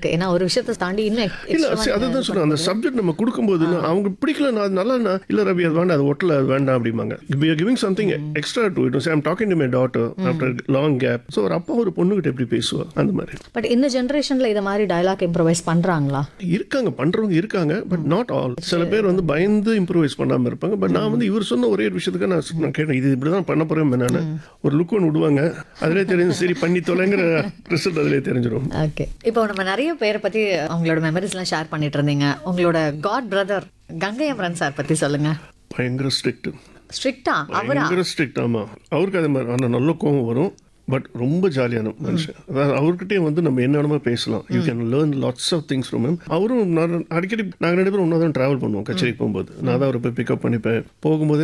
இருக்கு ஏன்னா ஒரு விஷயத்தை தாண்டி இன்னும் ex- இல்ல extra-வா சரி, நீங்க அதுதான் இது சொன்னேன் அந்த சப்ஜெக்ட் நம்ம கொடுக்கும்போது நான் அவங்க பிடிக்கல நான் நல்லா நான் இல்ல ரவி அது வேண்டாம் அது ஒட்டல அது வேண்டாம் அப்படிம்பாங்க we are giving something extra to it I'm talking to my daughter after long gap so ஒரு அப்பா ஒரு பொண்ணுகிட்ட எப்படி பேசுவா அந்த மாதிரி பட் இந்த ஜென்ரேஷன்ல இத மாதிரி டயலாக் இம்ப்ரவைஸ் பண்றாங்களா இருக்காங்க பண்றவங்க இருக்காங்க பட் நாட் ஆல் சில பேர் வந்து பயந்து இம்ப்ரூவைஸ் பண்ணாம இருப்பாங்க பட் நான் வந்து இவர் சொன்ன ஒரே ஒரு விஷயத்துக்கு நான் சொ- நான் கேட்டேன் இது இப்படிதான் பண்ண போறேன் நான் ஒரு லுக் ஒன்று விடுவாங்க அதிலே தெரிஞ்சு சரி பண்ணி தொலைங்கிற ரிசல்ட் அதிலே தெரிஞ்சிடும் ஓகே இப்போ நம்ம நிறைய பேரை பத்தி அவங்களோட மெமரிஸ்லாம் ஷேர் பண்ணிட்டு இருந்தீங்க உங்களோட god brother Gangai Amaran sir பத்தி சொல்லுங்க பயங்கர ஸ்ட்ரிக்ட் ஸ்ட்ரிக்டா அவரா பயங்கர ஸ்ட்ரிக்ட் ஆமா அவருக்கு அதே மாதிரி ஆனால் நல்ல கோவம் வரும் பட் ரொம்ப ஜாலியான மனுஷன் அதாவது அவர்கிட்டயே வந்து நம்ம என்ன வேணுமோ பேசலாம் you can learn lots of things from him அவரும் நான் அடிக்கடி நாங்கள் ரெண்டு பேரும் ஒன்றா தான் ட்ராவல் பண்ணுவோம் கச்சேரிக்கு போகும்போது நான் தான் அவரை போய் பிக்கப் பண்ணிப்பேன் போகும்போது